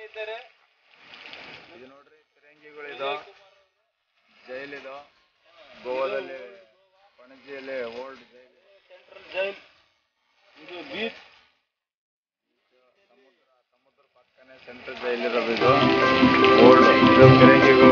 ಇದ್ದಾರೆ ಇದು ನೋಡ್ರಿ ಫಿರಂಗಿಗಳಿದು ಜೈಲಿದು ಗೋವಾದಲ್ಲಿ ಪಣಜಿಯಲ್ಲಿ ಓಲ್ಡ್ ಜೈಲ್ ಸೆಂಟ್ರಲ್ ಜೈಲ್ ಇದು ಬೀಚ್ ಸಮುದ್ರ ಸಮುದ್ರ ಪಕ್ಕನೆ ಸೆಂಟ್ರಲ್ ಜೈಲ್ ಇರೋದು ಇದು ಓಲ್ಡ್ ಇದು ಫಿರಂಗಿಗಳು